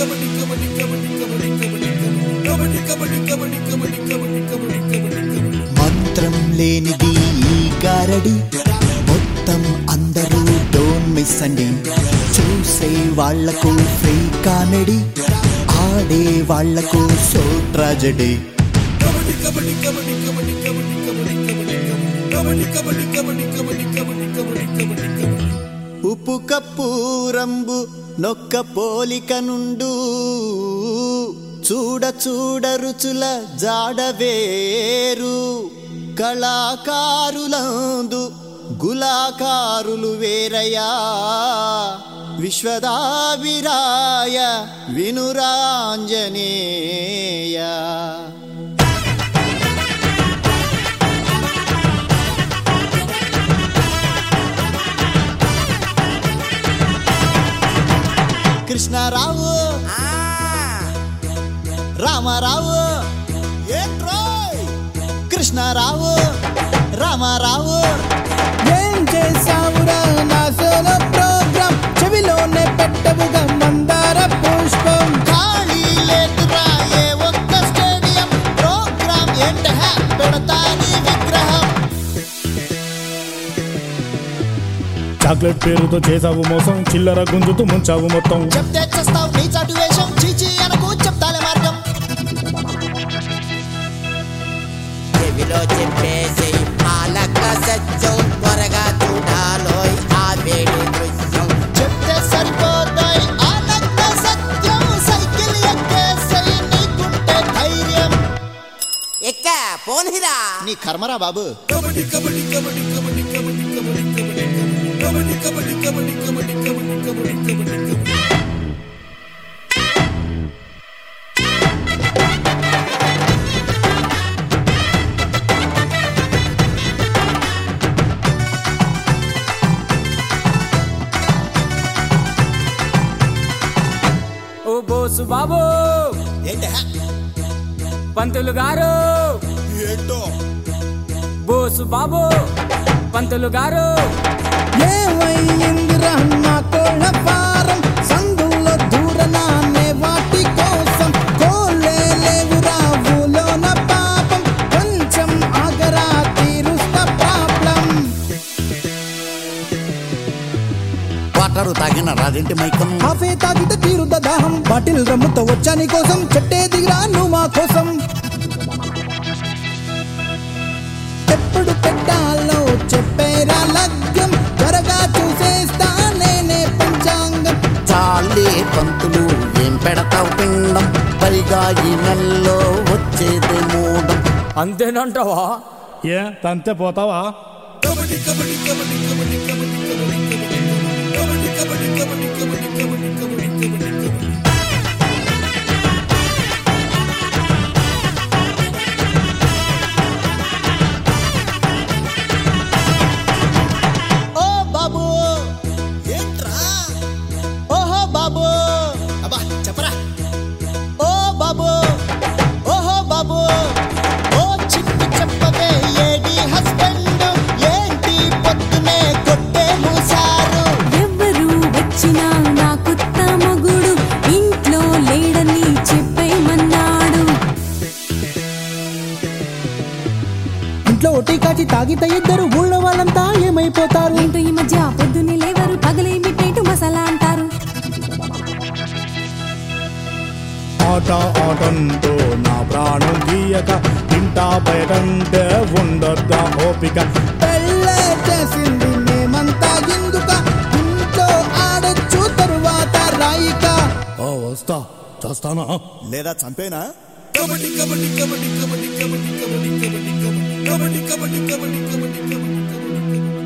మంత్రం లేనిది ఈ గారడి మొత్తం అందరూ డోంట్ మిస్ అండి చూసే వాళ్లకు ఫ్రీ కామెడీ ఆడే వాళ్లకు సో ట్రాజడీ ఉప్పు కప్పు రంబు నొక్క పోలిక నుండు చూడ చూడ రుచుల జాడ వేరు కళాకారులందు గులాకారులు వేరయా విశ్వదాభిరాయ వినురాంజనేయ కృష్ణారావు రామారావు ఏంట్రోయ్ కృష్ణారావు రామారావు ఏం చేసావురా నా సోలో ప్రోగ్రామ్ చెవిలోనే పెట్టవుగా మందార పుష్పం ఖాళీ లేదురా ఏ ఒక్క స్టేడియం ప్రోగ్రామ్ ఏంట పెడతాని విగ్రహం చాక్లెట్ పేరుతో చేసావు మోసం చిల్లర గుంజుతూ ముంచావు మొత్తం చెప్తే చేస్తావు నీ చాటు వేషం చీచి అనకు చెప్తాలే మార్గం చెవిలో చెప్పేసి ఆలక సత్యం త్వరగా చూడాలోయ్ ఆ వేడి దృశ్యం చెప్తే సరిపోతాయి ఆనంద సత్యం సైకిల్ ఎక్కేసై నీకుంటే ధైర్యం ఎక్క పోనిరా నీ కర్మరా బాబు ఓ బోసు బాబు ఏంట పంతులు గారు ఏంటో బోసు బాబు పంతులు గారు ఏమైందిరా నా కోళ్ళ ఫారం సందులో దూరనానే వాటి కోసం కోలే లేవురా ఊలోన పాపం కొంచెం ఆగరా తీరుస్తా ప్రాబ్లం వాటరు తాగిన రాజంటి మైకం కాఫే తాగితే తీరుద్ద దాహం బాటిల్ రమ్ముతో వచ్చా నీ కోసం చెట్టే దిగిరా నువ్వు మా కోసం ఎప్పుడు పెట్టాలో చెప్పేరా లగ్గం త్వరగా చూసేస్తా నేనే పంచాంగం చాలే పంతులు ఏం పెడతావు పిండం పైగా ఈ నెలలో వచ్చేది మూడం అంతేనంటావా ఏ తంతే పోతావా ఓ బాబు ఏంట్రా ఓహో బాబు అబ్బా చెప్పరా ఓ బాబు ఓహో బాబు ఓ చిట్టి చెప్పవే ఏడి హస్బెండ్ ఏంటి పొద్దునే కొట్టే మూసారు ఎవ్వరు వచ్చినా నా కొత్త మగుడు ఇంట్లో లేడని చెప్పేమన్నాడు ఇంట్లో ఒట్టి కాచి తాగితే ఇద్దరు ఊళ్ళో వాళ్ళంతా ఏమైపోతారు ఏంటో ఈ మధ్య పొద్దున్నే లేవరు పగలే మిట్టేటు మసాలా అంటారు ఆట ఆటంతో నా ప్రాణం గీయక ఇంటా బయటంటే ఉండొద్దా ఓపిక పెళ్ళే చేసింది మేమంతా ఎందుక ఇంట్లో ఆడొచ్చు తరువాత రాయిక ఓ వస్తా చేస్తానా లేదా చంపేనా కబడ్డీ కబడ్డీ కబడ్డీ కబడ్డీ కబడ్డీ కబడ్డీ కబడ్డీ కబడ్డీ కబడ్డీ కబడ్డీ కబడ్డీ కబడ్డీ